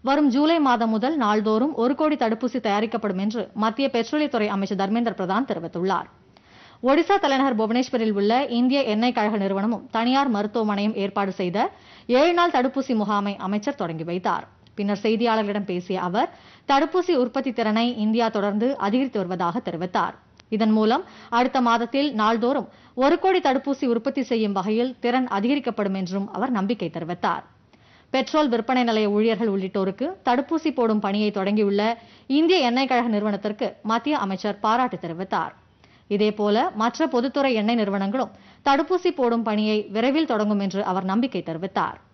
வரும் ஜூலை மாதம் முதல் நாள்தோறும் ஒரு கோடி தடுப்பூசி தயாரிக்கப்படும் என்று மத்திய பெட்ரோலியத்துறை அமைச்சர் தர்மேந்திர பிரதான் தெரிவித்துள்ளார் ஒடிசா தலைநகர் புவனேஸ்வரில் உள்ள இந்திய எண்ணெய் கழக நிறுவனமும் தனியார் மருத்துவமனையும் ஏற்பாடு செய்த ஏழு நாள் தடுப்பூசி முகாமை அமைச்சர் தொடங்கி வைத்தார் பின்னர் செய்தியாளர்களிடம் பேசிய அவர் தடுப்பூசி உற்பத்தி திறனை இந்தியா தொடர்ந்து அதிகரித்து வருவதாக தெரிவித்தார் இதன் மூலம் அடுத்த மாதத்தில் நாள்தோறும் ஒரு கோடி தடுப்பூசி உற்பத்தி செய்யும் வகையில் திறன் அதிகரிக்கப்படும் என்றும் அவர் நம்பிக்கை தெரிவித்தார் பெட்ரோல் விற்பனை நிலைய ஊழியர்கள் உள்ளிட்டோருக்கு தடுப்பூசி போடும் பணியை தொடங்கியுள்ள இந்திய எண்ணெய் கழக நிறுவனத்திற்கு மத்திய அமைச்சர் பாராட்டு தெரிவித்தார் இதேபோல மற்ற பொதுத்துறை எண்ணெய் நிறுவனங்களும் தடுப்பூசி போடும் பணியை விரைவில் தொடங்கும் என்று அவர் நம்பிக்கை தெரிவித்தார்